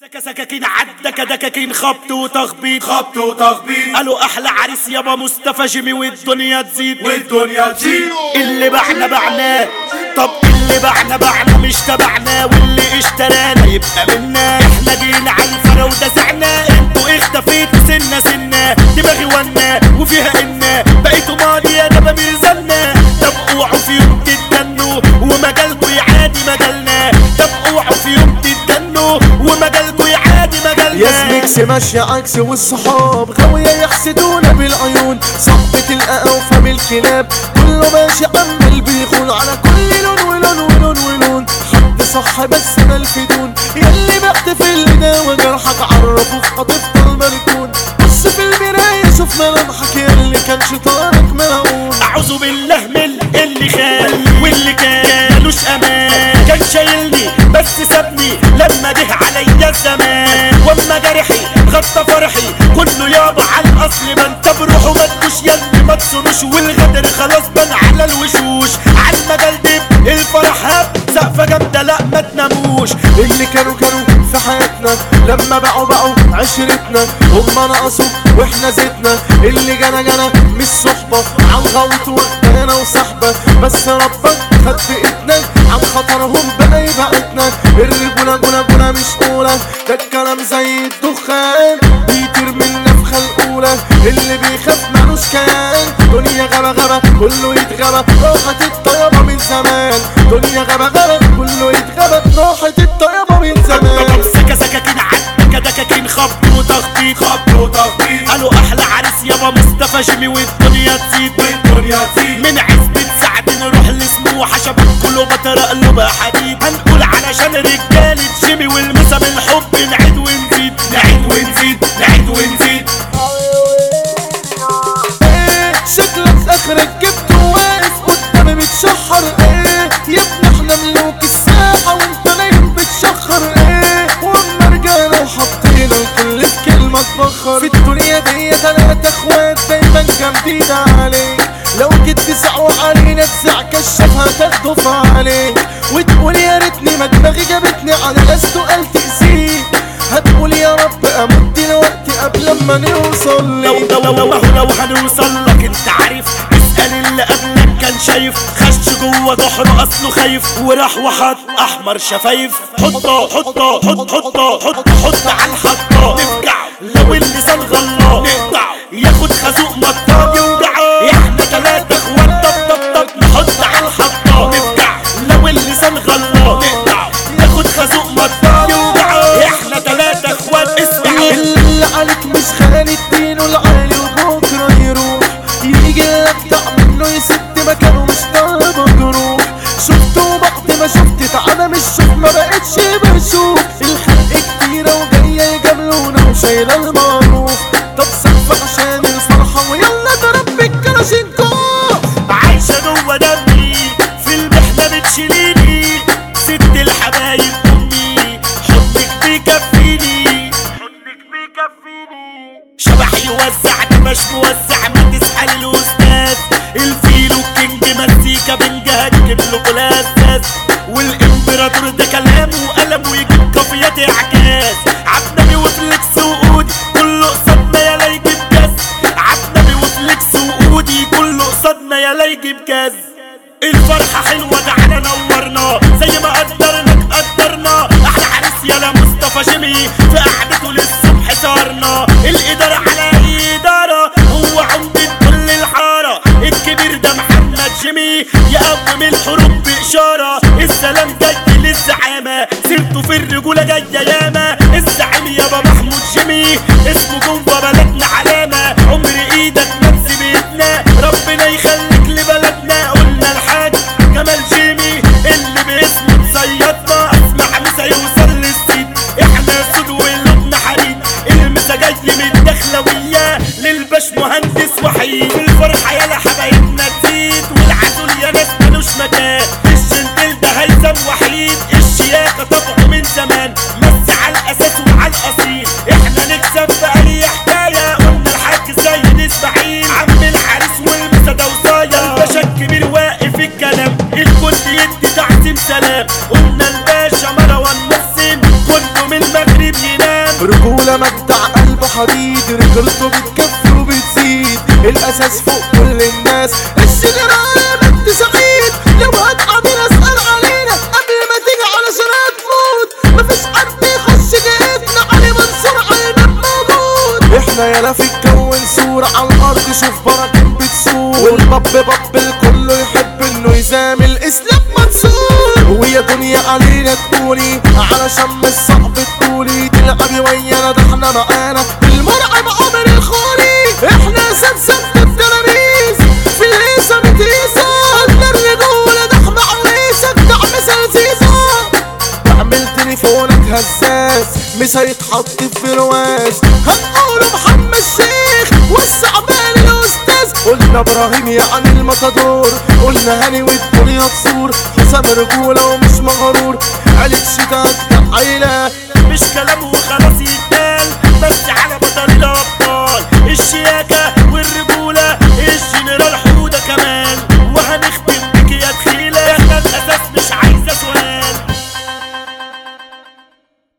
سكا سكاكين عدك دكاكين خبط وتخبيط خبط وتخبيط قالوا احلى عريس يابا مصطفى جيمي والدنيا تزيد والدنيا تزيد اللي بعنا بعناه طب اللي بعنا بعنا مش تبعنا واللي اشترانا يبقى منا احنا جينا على الفرا ودسعنا انتوا اختفيتوا سنة سنة دماغي ونا وفيها انا بقيتوا ماضي يا دبابير زنا طب اوعوا في يوم تتجنوا ومجالكوا يعادي مجالنا طب اوعوا في يوم تتجنوا ومجالكوا يعادي مجالنا يا زميكس ماشية عكس والصحاب غاوية يحسدونا بالعيون صحبة الأوفى بالكلاب كله ماشي عمال بيخون على كل لون ولون ولون ولون حد صح بس ما الفدون ياللي بعت في الهداوة جرحك عرفه هتفضل مركون بص في المراية شوف ملامحك ياللي كان شيطانك ملعون اعوذ بالله من اللي خان واللي كان ملوش امان كان شايلني بس سابني لما جه عليا الزمان واما جرحي غطى فرحي كله يابا على الاصل ما انت بروحه ما تجوش ياللي ما تصونوش والغدر خلاص بان على الوشوش على المجال دب الفرح هب سقفه جامده لا ما تناموش اللي كانوا كانوا في حياتنا لما باعوا باعوا عشرتنا هما نقصوا واحنا زدنا اللي جانا جانا مش صحبة عن غلط وانا وصحبة بس ربك خد بايدنا عن خطرهم بقى يبعدنا الرجولة جولة جولة مش أولى ده الكلام زي الدخان بيطير من نفخة الأولى اللي بيخاف مالوش كيان دنيا غابة غابة كله يتغابى راحت الطيابة من زمان دنيا غابة غابة كله يتغابى راحت الطيابة من زمان سكا سكاكين عدك دكاكين خبط وتخبيط خبط وتخبيط قالوا احلى عريس يابا مصطفى جيمي والدنيا تزيد والدنيا تزيد من عزبة سعد نروح لسموحة شباب كله بطرق قلوبها حديد هنقول علشان رجالة جيمي والمسا بالحب نعيد ونزيد نعيد ونزيد نعيد ونزيد ايه شكلك اخرك جبت واقف قدامي متشحر ايه يا ابني احنا ملوك الساحة وانت نايم بتشخر ايه واما رجعنا وحطينا الكل في كلمة تفخر في الدنيا دي تلاتة اخوات دايما جامدين عليك لو جيت تسعوا علينا تسع كشفها تاخده في عليك وتقول يا ريتني ما دماغي جابتني على ناس تقال تأذيك هتقول يا رب اموت دلوقتي قبل ما نوصل لو لي لو لو لو, لو هنوصل لك انت عارف اسأل اللي قبلك كان شايف خش جوه ظهره اصله خايف وراح وحط احمر شفايف حطه حطه حط حطه حط حط على الحطه نفجعه لو اللسان غلاه نقطعه ياخد خازوق مطاط يوجعه احنا تلاتة اخوات طب طب طب نحط على الحطه نفجعه لو اللسان غلاه نقطعه ياخد خازوق مطاط يوجعه احنا تلاتة اخوات اسمعوا اللي عليك مش خالي الدين والعالي وبكره يروح يجي لك منه يسد مكانه مش طالب جروح شفته بعد ما شفت تعالى مش شوف ما بقتش بشوف الخلق كتيرة وجاية يجاملونا وشايلة المعروف طب سقف عشان الفرحة ويلا ضرب بالكلاشينكوف عايشة جوه دمي في المحنة بتشيليني ست الحبايب أمي حضنك بيكفيني حضنك بيكفيني شبح يوزعني مش موزع ما تسأل الأستاذ الفيلو كينج مزيكا بنجهك له كلاساس والإمبراطور ده كلامه وقلمه يجيب كافيات إعجاز عبنبي وفليكس وقودي كله قصادنا يلا يجيب جاز عبنبي وفليكس وقودي كله قصادنا يلا يجيب جاز الفرحة حلوة تعالى نورنا زي ما قدرنا قدرنا احلى عريس يلا مصطفى جيمي في قعدته للصبح سهرنا الإدارة على إدارة هو عمدة كل الحارة الكبير ده محمد جيمي يقوم الحروب بإشارة السلام جاي للزعامة سيرته في الرجولة جاية ياما الزعيم يابا محمود جيمي اسمه جوه بلدنا علامة عمر ايدك ما تسيبنا ربنا يخليك لبلدنا قلنا الحاج جمال جيمي اللي باسمه تصيدنا اسمع مسا يوصل للسيد احنا سود ولبنا حريد المسا جاي من الدخلوية للباش مهندس وحيد الفرحة يالا حبايبنا تزيد والعسول يا ناس ملوش مكان الشنتل ده هيثم وحيد الشياكة طبعه من زمان مس على الاساس وعلى الاصيل احنا نكسب في اي حكاية قلنا الحاج سيد اسماعيل عم العريس والمسا ده وصايا الباشا الكبير واقف الكلام الكل رجولة مجدع قلبه حديد رجولته بتكفي وبتزيد الاساس فوق كل الناس الشجرة بنت سعيد لو هتعمل اسأل علينا قبل ما تيجي علشان هتموت مفيش حد يخش جيتنا علي منصور على الباب موجود احنا يالا في الكون صورة على الارض شوف براكين بتسوق والباب باب الكل يحب انه يزامل اسلام منصور ويا دنيا علينا تقولي علشان مش صعب تقولي تلعبي ويانا ده احنا معانا المرعب عمر الخوري احنا سلسلة التلاميذ في الهيصة متيسة قلنا الرجولة ده احنا عريسك دعم سلسيسة تعمل تليفونك هزاز مش هيتحط في رواز هنقوله محمد الشيخ والثعبان الاستاذ قلنا ابراهيم يعني المطادور قلنا هاني والدنيا تصور حسام رجوله ومش مغرور عيلة شتاك عيلة مش كلام وخ